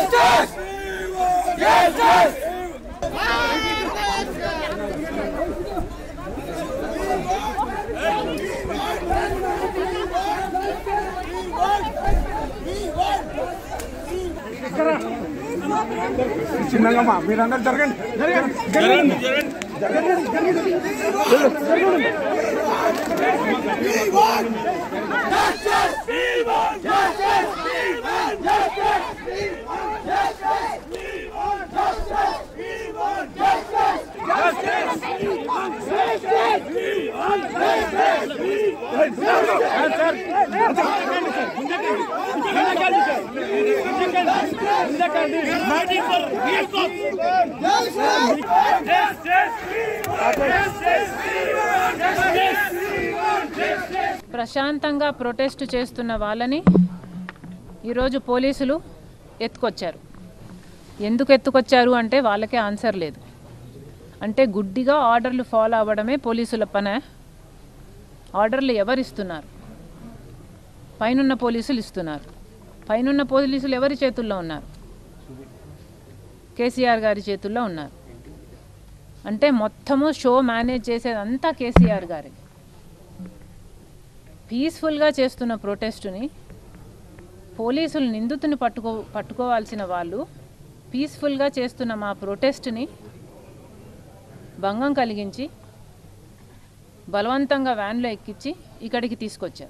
చిన్నగా మా మీరందరూ జరగండి జరగండి ప్రశాంతంగా ప్రొటెస్ట్ చేస్తున్న వాళ్ళని ఈరోజు పోలీసులు ఎత్తుకొచ్చారు ఎందుకు ఎత్తుకొచ్చారు అంటే వాళ్ళకే ఆన్సర్ లేదు అంటే గుడ్డిగా ఆర్డర్లు ఫాలో అవ్వడమే పోలీసుల పనే ఆర్డర్లు ఎవరు ఇస్తున్నారు పైనున్న పోలీసులు ఇస్తున్నారు పైనున్న పోలీసులు ఎవరి చేతుల్లో ఉన్నారు కేసీఆర్ గారి చేతుల్లో ఉన్నారు అంటే మొత్తము షో మేనేజ్ చేసేదంతా కేసీఆర్ గారే పీస్ఫుల్గా చేస్తున్న ప్రొటెస్టుని పోలీసులు నిందితుని పట్టుకో పట్టుకోవాల్సిన వాళ్ళు పీస్ఫుల్గా చేస్తున్న మా ప్రొటెస్ట్ని భంగం కలిగించి బలవంతంగా వ్యాన్లో ఎక్కించి ఇక్కడికి తీసుకొచ్చారు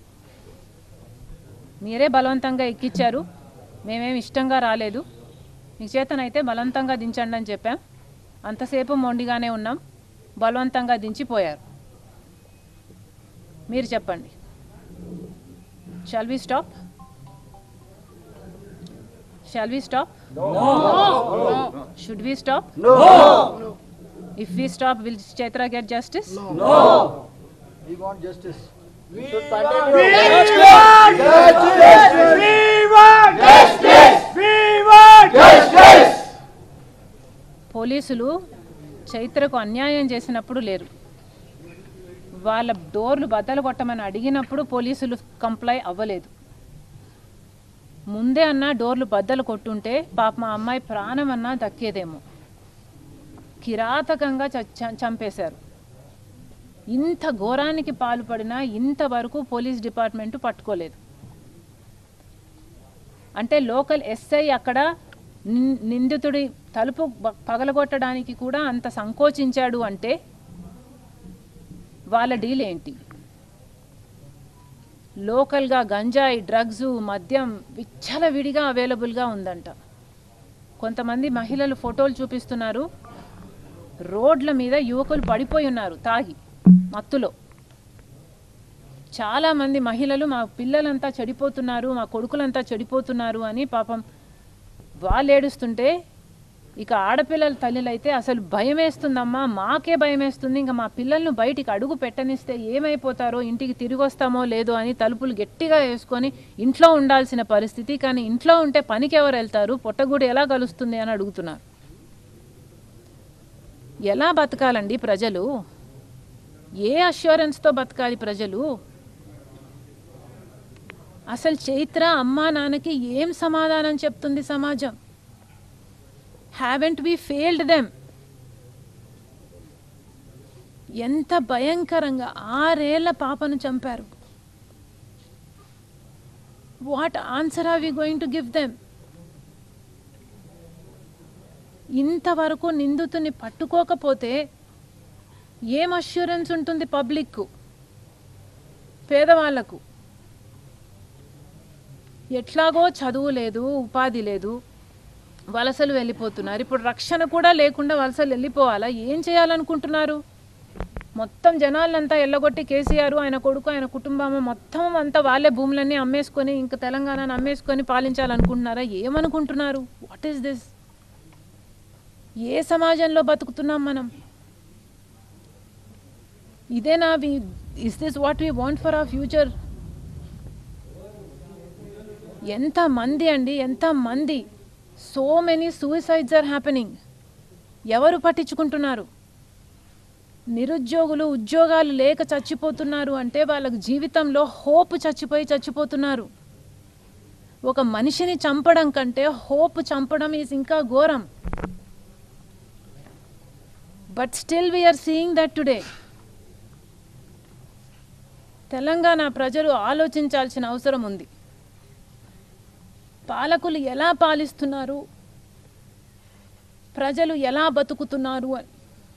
మీరే బలవంతంగా ఎక్కించారు మేమేం ఇష్టంగా రాలేదు మీ చేతనైతే బలవంతంగా దించండి అని చెప్పాం అంతసేపు మొండిగానే ఉన్నాం బలవంతంగా దించిపోయారు మీరు చెప్పండి shall we stop shall we stop should we stop if we stop will Chaitra get justice We want justice. పోలీసులు చైత్రకు అన్యాయం చేసినప్పుడు లేరు వాళ్ళ డోర్లు బద్దలు కొట్టమని అడిగినప్పుడు పోలీసులు కంప్లై అవ్వలేదు ముందే అన్నా డోర్లు బద్దలు కొట్టుంటే పాప మా అమ్మాయి ప్రాణం అన్నా దక్కేదేమో కిరాతకంగా చ- చ- చంపేశారు ఇంత ఘోరానికి పాల్పడినా ఇంతవరకు పోలీస్ డిపార్ట్మెంట్ పట్టుకోలేదు అంటే లోకల్ ఎస్ఐ అక్కడ నిన్- నిందితుడి తలుపు బ- పగలగొట్టడానికి కూడా అంత సంకోచించాడు అంటే వాళ్ళ డీల్ ఏంటి లోకల్గా గంజాయి డ్రగ్స్ మద్యం విచ్చలవిడిగా అవైలబుల్గా ఉందంట కొంతమంది మహిళలు ఫోటోలు చూపిస్తున్నారు రోడ్ల మీద యువకులు పడిపోయి ఉన్నారు తాగి మత్తులో చాలామంది మహిళలు మా పిల్లలంతా చెడిపోతున్నారు మా కొడుకులంతా చెడిపోతున్నారు అని పాపం వాళ్ళు ఏడుస్తుంటే ఇక ఆడపిల్లల తల్లులైతే అసలు భయం వేస్తుందమ్మా మాకే భయం వేస్తుంది ఇంకా మా పిల్లలను బయటికి అడుగు పెట్టనిస్తే ఏమైపోతారో ఇంటికి తిరిగి వస్తామో లేదో అని తలుపులు గట్టిగా వేసుకొని ఇంట్లో ఉండాల్సిన పరిస్థితి కానీ ఇంట్లో ఉంటే పనికి ఎవరు వెళ్తారు పొట్టగూడు ఎలా కలుస్తుంది అని అడుగుతున్నారు ఎలా బతకాలండి ప్రజలు ఏ అష్యూరెన్స్తో బతకాలి ప్రజలు అసలు చైత్ర అమ్మా నాన్నకి ఏం సమాధానం చెప్తుంది సమాజం హ్యావెంట్ వి ఫెయిల్డ్ దెమ్ ఎంత భయంకరంగా ఆరేళ్ల పాపను చంపారు what answer are we going to give them ఇంతవరకు నిందితుని పట్టుకోకపోతే ఏం అష్యూరెన్స్ ఉంటుంది పబ్లిక్కు పేదవాళ్లకు ఎట్లాగో చదువు లేదు ఉపాధి లేదు వలసలు వెళ్ళిపోతున్నారు ఇప్పుడు రక్షణ కూడా లేకుండా వలసలు వెళ్ళిపోవాలా ఏం చేయాలనుకుంటున్నారు మొత్తం జనాలంతా ఎల్లగొట్టి కేసీఆర్ ఆయన కొడుకు ఆయన కుటుంబం మొత్తం అంతా వాళ్ళే భూములన్నీ అమ్మేసుకొని ఇంకా తెలంగాణను అమ్మేసుకొని పాలించాలనుకుంటున్నారా ఏమనుకుంటున్నారు వాట్ ఈస్ దిస్ ఏ సమాజంలో బతుకుతున్నాం మనం ఇదేనా we is this what we want for our future ఎంత మంది అండి ఎంత మంది so many suicides are happening ఎవరు పట్టించుకుంటున్నారు నిరుద్యోగులు ఉద్యోగాలు లేక చచ్చిపోతున్నారు అంటే వాళ్ళకు జీవితంలో హోప్ చచ్చిపోయి చచ్చిపోతున్నారు ఒక మనిషిని చంపడం కంటే హోప్ చంపడం ఈజ్ ఇంకా ఘోరం but still we are seeing that today Telangana ప్రజలు ఆలోచించాల్సిన అవసరం ఉంది పాలకులు ఎలా పాలిస్తున్నారు ప్రజలు ఎలా బతుకుతున్నారు అని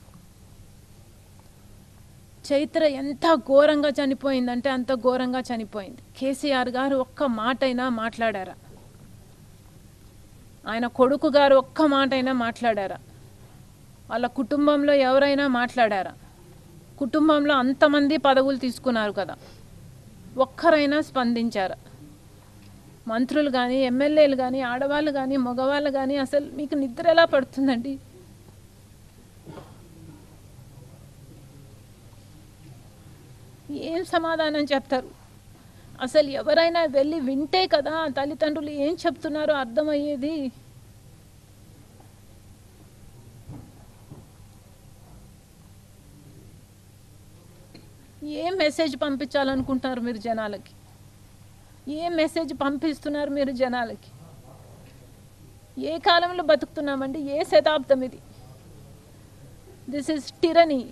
చైత్ర ఎంత ఘోరంగా చనిపోయిందంటే అంత ఘోరంగా చనిపోయింది కేసీఆర్ గారు ఒక్క మాటైనా మాట్లాడారా ఆయన కొడుకు గారు ఒక్క మాటైనా మాట్లాడారా వాళ్ళ కుటుంబంలో ఎవరైనా మాట్లాడారా కుటుంబంలో అంతమంది పదవులు తీసుకున్నారు కదా ఒక్కరైనా స్పందించారా మంత్రులు కానీ ఎమ్మెల్యేలు కానీ ఆడవాళ్ళు కానీ మగవాళ్ళు కానీ అసలు మీకు నిద్ర ఎలా పడుతుందండి ఏం సమాధానం చెప్తారు అసలు ఎవరైనా వెళ్ళి వింటే కదా తల్లిదండ్రులు ఏం చెప్తున్నారో అర్థమయ్యేది ఏ మెసేజ్ పంపించాలనుకుంటున్నారు మీరు జనాలకి ఏ మెసేజ్ పంపిస్తున్నారు మీరు జనాలకి ఏ కాలంలో బతుకుతున్నామండి ఏ శతాబ్దం ఇది this is tyranny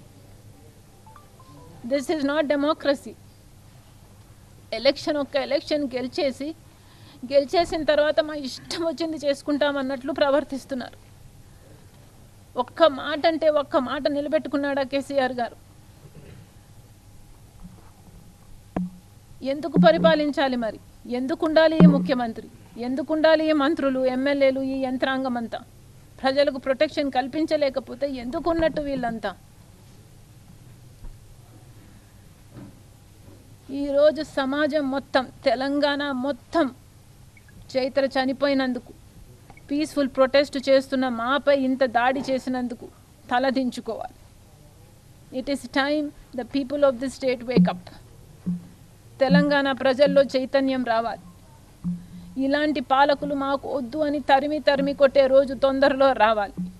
this is not democracy election ఒక్క ఎలక్షన్ గెలిచేసి గెలిచేసిన తర్వాత మా ఇష్టం వచ్చింది చేసుకుంటామన్నట్లు ప్రవర్తిస్తున్నారు ఒక్క మాట అంటే ఒక్క మాట నిలబెట్టుకున్నాడా కేసీఆర్ గారు ఎందుకు పరిపాలించాలి మరి ఎందుకు ఉండాలి ఈ ముఖ్యమంత్రి ఎందుకు ఉండాలి ఈ మంత్రులు ఎమ్మెల్యేలు ఈ యంత్రాంగం అంతా ప్రజలకు ప్రొటెక్షన్ కల్పించలేకపోతే ఎందుకు ఉన్నట్టు వీళ్ళంతా ఈరోజు సమాజం మొత్తం తెలంగాణ మొత్తం చైత్ర చనిపోయినందుకు పీస్ఫుల్ ప్రొటెస్ట్ చేస్తున్న మాపై ఇంత దాడి చేసినందుకు తలదించుకోవాలి it is time the people of the state wake up Telangana ప్రజల్లో చైతన్యం రావాలి ఇలాంటి పాలకులు మాకు వద్దు అని తరిమి తరిమి కొట్టే రోజు తొందరలో రావాలి